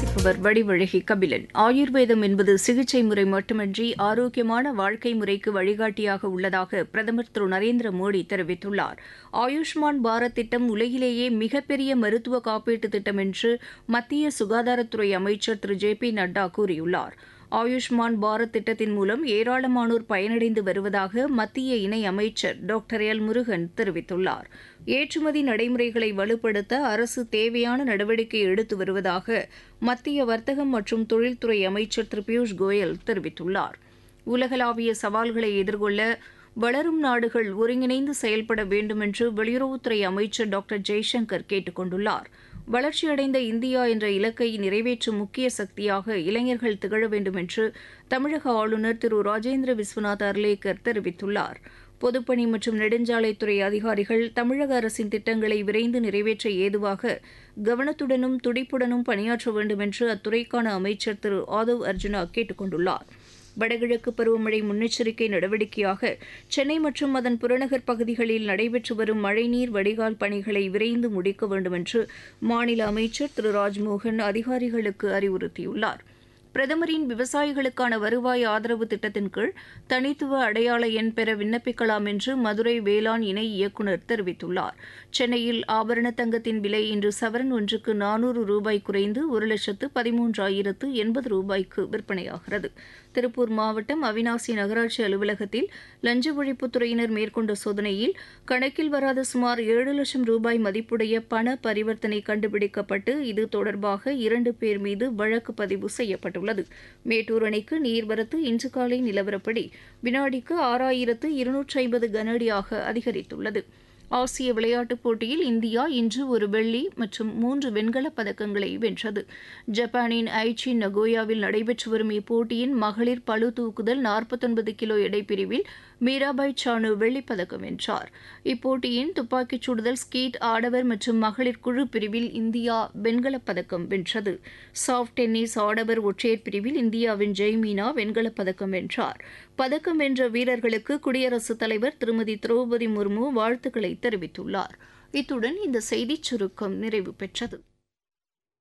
வாசிப்பவர் வடிவழகி கபிலன் ஆயுர்வேதம் என்பது சிகிச்சை முறை மட்டுமின்றி ஆரோக்கியமான வாழ்க்கை முறைக்கு வழிகாட்டியாக உள்ளதாக பிரதமர் திரு நரேந்திர மோடி தெரிவித்துள்ளார் ஆயுஷ்மான் பாரத் திட்டம் உலகிலேயே மிகப்பெரிய மருத்துவ காப்பீட்டு திட்டம் என்று மத்திய சுகாதாரத்துறை அமைச்சர் திரு ஜே பி நட்டா கூறியுள்ளார் ஆயுஷ்மான் பாரத் திட்டத்தின் மூலம் ஏராளமானோர் பயனடைந்து வருவதாக மத்திய இணை அமைச்சர் டாக்டர் எல் முருகன் தெரிவித்துள்ளார் ஏற்றுமதி நடைமுறைகளை வலுப்படுத்த அரசு தேவையான நடவடிக்கை எடுத்து வருவதாக மத்திய வர்த்தகம் மற்றும் தொழில்துறை அமைச்சர் திரு பியூஷ் கோயல் தெரிவித்துள்ளார் உலகளாவிய சவால்களை எதிர்கொள்ள வளரும் நாடுகள் ஒருங்கிணைந்து செயல்பட வேண்டும் என்று வெளியுறவுத்துறை அமைச்சர் டாக்டர் ஜெய்சங்கர் கேட்டுக் கொண்டுள்ளார் வளர்ச்சியடைந்த இந்தியா என்ற இலக்கை நிறைவேற்றும் முக்கிய சக்தியாக இளைஞர்கள் திகழ வேண்டும் என்று தமிழக ஆளுநர் திரு ராஜேந்திர விஸ்வநாத் அர்லேக்கர் தெரிவித்துள்ளார் பொதுப்பணி மற்றும் நெடுஞ்சாலைத்துறை அதிகாரிகள் தமிழக அரசின் திட்டங்களை விரைந்து நிறைவேற்ற ஏதுவாக கவனத்துடனும் துடிப்புடனும் பணியாற்ற வேண்டும் என்று அத்துறைக்கான அமைச்சர் திரு ஆதவ் அர்ஜுனா கேட்டுக் கொண்டுள்ளார் வடகிழக்கு பருவமழை முன்னெச்சரிக்கை நடவடிக்கையாக சென்னை மற்றும் அதன் புறநகர் பகுதிகளில் நடைபெற்று வரும் மழைநீர் வடிகால் பணிகளை விரைந்து முடிக்க வேண்டும் என்று மாநில அமைச்சர் திரு ராஜ்மோகன் அதிகாரிகளுக்கு அறிவுறுத்தியுள்ளார் பிரதமரின் விவசாயிகளுக்கான வருவாய் ஆதரவு திட்டத்தின் கீழ் தனித்துவ அடையாள எண் பெற விண்ணப்பிக்கலாம் என்று மதுரை வேளாண் இணை இயக்குநர் தெரிவித்துள்ளார் சென்னையில் ஆபரண தங்கத்தின் விலை இன்று சவரன் ஒன்றுக்கு நானூறு ரூபாய் குறைந்து ஒரு லட்சத்து பதிமூன்றாயிரத்து எண்பது ரூபாய்க்கு விற்பனையாகிறது திருப்பூர் மாவட்டம் அவினாசி நகராட்சி அலுவலகத்தில் லஞ்ச ஒழிப்புத்துறையினர் மேற்கொண்ட சோதனையில் கணக்கில் வராத சுமார் ஏழு லட்சம் ரூபாய் மதிப்புடைய பண பரிவர்த்தனை கண்டுபிடிக்கப்பட்டு இது தொடர்பாக இரண்டு பேர் மீது வழக்கு பதிவு செய்யப்பட்டுள்ளது மேட்டூர் அணைக்கு நீர்வரத்து இன்று காலை நிலவரப்படி வினாடிக்கு ஆறாயிரத்து இருநூற்றி ஐம்பது கனஅடியாக அதிகரித்துள்ளது ஆசிய விளையாட்டுப் போட்டியில் இந்தியா இன்று ஒரு வெள்ளி மற்றும் மூன்று வெண்கலப் பதக்கங்களை வென்றது ஜப்பானின் ஐச்சி நகோயாவில் நடைபெற்று வரும் இப்போட்டியின் மகளிர் பளு தூக்குதல் நாற்பத்தொன்பது கிலோ எடைப்பிரிவில் மீராபாய் சானு வெள்ளிப்பதக்கம் வென்றார் இப்போட்டியின் துப்பாக்கிச் சுடுதல் ஸ்கீட் ஆடவர் மற்றும் மகளிர் குழு பிரிவில் இந்தியா வெண்கலப் பதக்கம் வென்றது சாஃப்ட் டென்னிஸ் ஆடவர் ஒற்றையர் பிரிவில் இந்தியாவின் ஜெய்மீனா வெண்கலப் பதக்கம் வென்றார் பதக்கம் வென்ற வீரர்களுக்கு குடியரசுத் தலைவர் திருமதி திரௌபதி முர்மு வாழ்த்துக்களை தெரிவித்துள்ளார் இத்துடன் இந்த செய்திச் சுருக்கம் நிறைவு பெற்றது